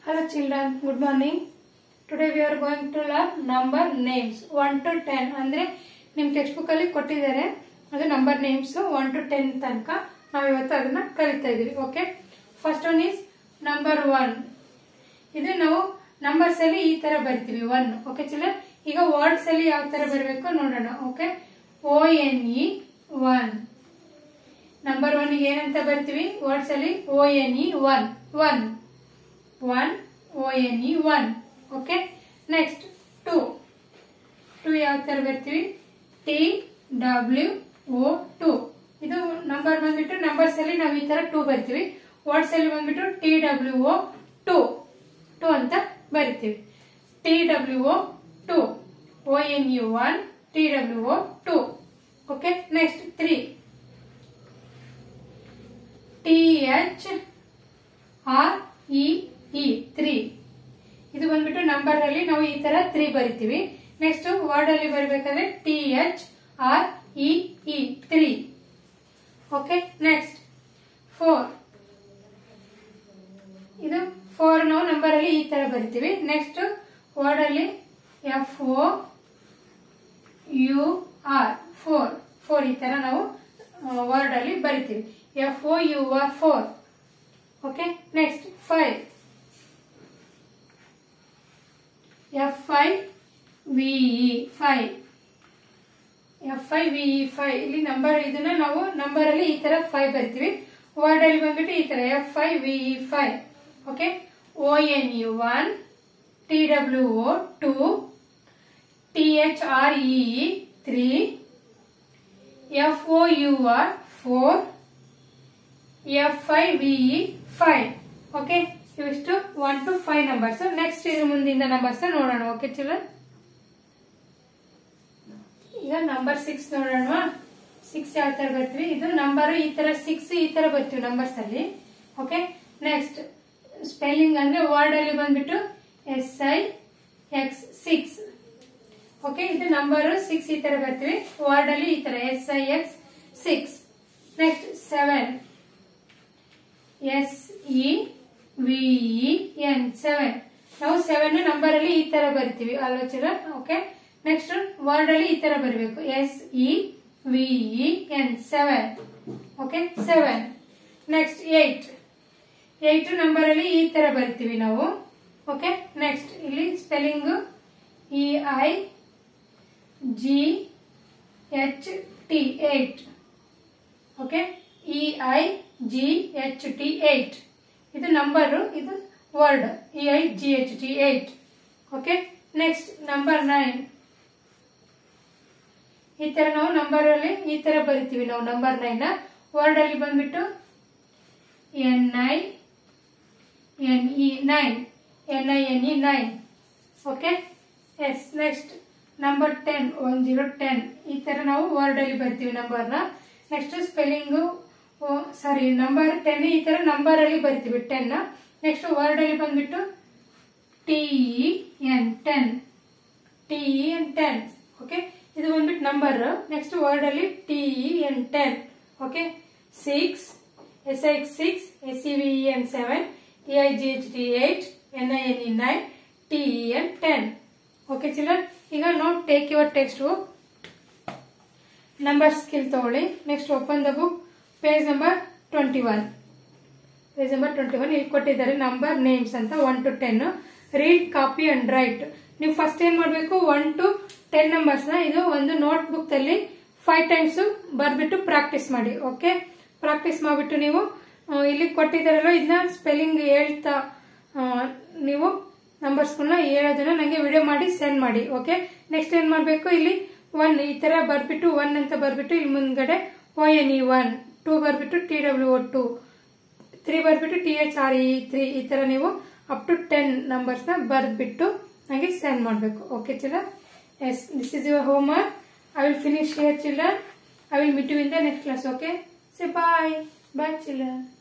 Hello children, good morning. Today we are going to learn number names 1 to 10 ಅಂದ್ರೆ ನಿಮ್ಮ text book ಅಲ್ಲಿ ಕೊಟ್ಟಿದ್ದಾರೆ ಅದು number names one to ten ತನಕ ನಾವು ಇವತ್ತು ಅದನ್ನ ಕಲಿತಾ ಇದೀವಿ okay first one is number one ಇದು ನಾವು ನಂಬರ್ಸ್ ಅಲ್ಲಿ ಈ ತರ ಬರ್ತೀವಿ ಒನ್ ಓಕೆ ಚಿಲ್ಲರ್ ಈಗ ವರ್ಡ್ಸ್ ಅಲ್ಲಿ ಯಾವ ತರ ಬರಬೇಕು ನೋಡೋಣ okay O N E one number one ಏನಂತ ಬರ್ತೀವಿ ವರ್ಡ್ಸ್ ಅಲ್ಲಿ O N E one one one O N E one okay next two two ಯಾವ ತರ ಬರ್ತೀವಿ ಟಿ ಡಬ್ಲ್ಯೂ ಓ ಟೂ ಇದು ನಂಬರ್ ಬಂದ್ಬಿಟ್ಟು ನಂಬರ್ಸ್ ಅಲ್ಲಿ ನಾವು ಈ ತರ ಟೂ ಬರ್ತೀವಿ ವರ್ಡ್ಸ್ ಅಲ್ಲಿ ಬಂದ್ಬಿಟ್ಟು T W O two two ಅಂತ ಬರಿತೀವಿ T W O two O N U one T W O two okay next three T H R E E three ಇದು ಬಂದ್ಬಿಟ್ಟು ನಂಬರ್ ಅಲ್ಲಿ ನಾವು ಈ ತರ ತ್ರೀ ಬರಿತೀವಿ ನೆಕ್ಸ್ಟ್ ವರ್ಡ್ ಅಲ್ಲಿ ಬರಬೇಕಾದ್ರೆ T H R E E three okay next four ಇದು ಫೋರ್ ನಾವು ನಂಬರ್ ಅಲ್ಲಿ ಈ ತರ ಬರಿತೀವಿ ನೆಕ್ಸ್ಟ್ ವರ್ಡ್ ಅಲ್ಲಿ F O U R four four ಈ ತರ ನಾವು ವರ್ಡ್ ಅಲ್ಲಿ ಬರಿತೀವಿ F O U R four okay next five F I V E five F I V E five ಇಲ್ಲಿ ನಂಬರ್ ಇದನ್ನ ನಾವು ನಂಬರ್ ಅಲ್ಲಿ ಈ ತರ ಫೈವ್ ಬರ್ತೀವಿ ವರ್ಡ್ ಅಲ್ಲಿ ಬಂದ್ಬಿಟ್ಟು ಈ ತರ F I V E five okay O N U one T W O two T H R E three F O U R four F I V E five okay ಇವಿಷ್ಟು one two five numbers next ಇದ್ರ ಮುಂದಿನ numbers ನೋಡೋಣ okay children ಈಗ number six ನೋಡೋಣ six ಯಾವ ತರ ಬರ್ತೀವಿ ಇದು ನಂಬರ್ ಈ ತರ ಸಿಕ್ಸ್ ಈ ತರ ಬರ್ತೀವಿ ನಂಬರ್ಸ್ ಅಲ್ಲಿ ಓಕೆ ನೆಕ್ಸ್ಟ್ ಸ್ಪೆಲ್ಲಿಂಗ್ ಅಂದ್ರೆ ವರ್ಡ್ ಅಲ್ಲಿ ಬಂದ್ಬಿಟ್ಟು S I X six okay ಇದು ನಂಬರ್ ಸಿಕ್ಸ್ ಈ ತರ ಬರ್ತೀವಿ ವರ್ಡ್ ಅಲ್ಲಿ ಈ ತರ S I X six next seven S E V E N seven ನಾವು ಸೆವೆನ್ ನಂಬರ್ ಅಲ್ಲಿ ಈ ತರ ಬರಿತೀವಿ ಆಲೋಚನ ಓಕೆ ನೆಕ್ಸ್ಟ್ ವರ್ಡ್ ಅಲ್ಲಿ ಈ ತರ ಬರಬೇಕು S E V E N seven okay seven next eight eight number ಅಲ್ಲಿ ಈ ತರ ಬರಿತೀವಿ ನಾವು ಓಕೆ ನೆಕ್ಸ್ಟ್ ಇಲ್ಲಿ spelling E I G H T eight okay E I G H T eight ಇದು ನಂಬರ್ ಇದು word E I G H T eight okay next number nine ಈ ತರ ನಾವು ನಂಬರ್ ಅಲ್ಲಿ ಈ ತರ ಬರಿತೀವಿ ನಾವು ನಂಬರ್ ನೈನ್ ವರ್ಡ್ ಅಲ್ಲಿ ಬಂದ್ಬಿಟ್ಟು N I N E nine N I N E nine okay yes next number ten one zero ten ಈ ತರ ನಾವು ವರ್ಡ್ ಅಲ್ಲಿ ಬರ್ತೀವಿ ನಂಬರ್ನ next spelling sorry number ten ಈ ತರ ನಂಬರ್ ಅಲ್ಲಿ ಬರ್ತೀವಿ ಟೆನ್ ನೆಕ್ಸ್ಟ್ ವರ್ಡ್ ಅಲ್ಲಿ ಬಂದ್ಬಿಟ್ಟು T N ten T N ten okay ಇದು ಬಂದ್ಬಿಟ್ಟು ನಂಬರ್ ನೆಕ್ಸ್ಟ್ ವರ್ಡ್ ಅಲ್ಲಿ T N ten okay six S I six S C V N seven E I G H T eight N I N E nine T N ten okay children ಈಗ ನಾವು take your text book number skill ತಗೊಳ್ಳಿ next open the book page number twenty one page number twenty one ಇಲ್ಲಿ ಕೊಟ್ಟಿದ್ದಾರೆ number names ಅಂತ one to ten read copy and write ನೀವು first ಏನ್ ಮಾಡಬೇಕು one to ten numbers ನ ಇದು ಒಂದು ನೋಟ್ ಬುಕ್ ಅಲ್ಲಿ ಫೈವ್ ಟೈಮ್ಸ್ ಬರ್ಬಿಟ್ಟು ಪ್ರಾಕ್ಟೀಸ್ ಮಾಡಿ ಓಕೆ ಪ್ರಾಕ್ಟೀಸ್ ಮಾಡಿಬಿಟ್ಟು ನೀವು ಇಲ್ಲಿ ಕೊಟ್ಟಿದ್ದಾರಲ್ಲ ಇದನ್ನ ಸ್ಪೆಲ್ಲಿಂಗ್ ಹೇಳ್ತಾ ನೀವು ನಂಬರ್ಸ್ಗಳನ್ನ ಹೇಳೋದನ್ನ ನನಗೆ ವಿಡಿಯೋ ಮಾಡಿ ಸೆಂಡ್ ಮಾಡಿ ಓಕೆ ನೆಕ್ಸ್ಟ್ ಏನ್ ಮಾಡಬೇಕು ಇಲ್ಲಿ ಒನ್ ಈ ತರ ಬರ್ಬಿಟ್ಟು ಒನ್ ಅಂತ ಬರ್ಬಿಟ್ಟು ಇಲ್ಲಿ ಮುಂದ್ಗಡೆ O N E one two ಬರ್ಬಿಟ್ಟು T W O two three ಬರ್ಬಿಟ್ಟು T H R E three ಈ ತರ ನೀವು ಅಪ್ ಟು ಟೆನ್ ನಂಬರ್ಸ್ ನ ಬರ್ಬಿಟ್ಟು ನನಗೆ ಸೆಂಡ್ ಮಾಡಬೇಕು okay children yes this is your homework I will finish here children I will meet you in the next class okay say bye bye children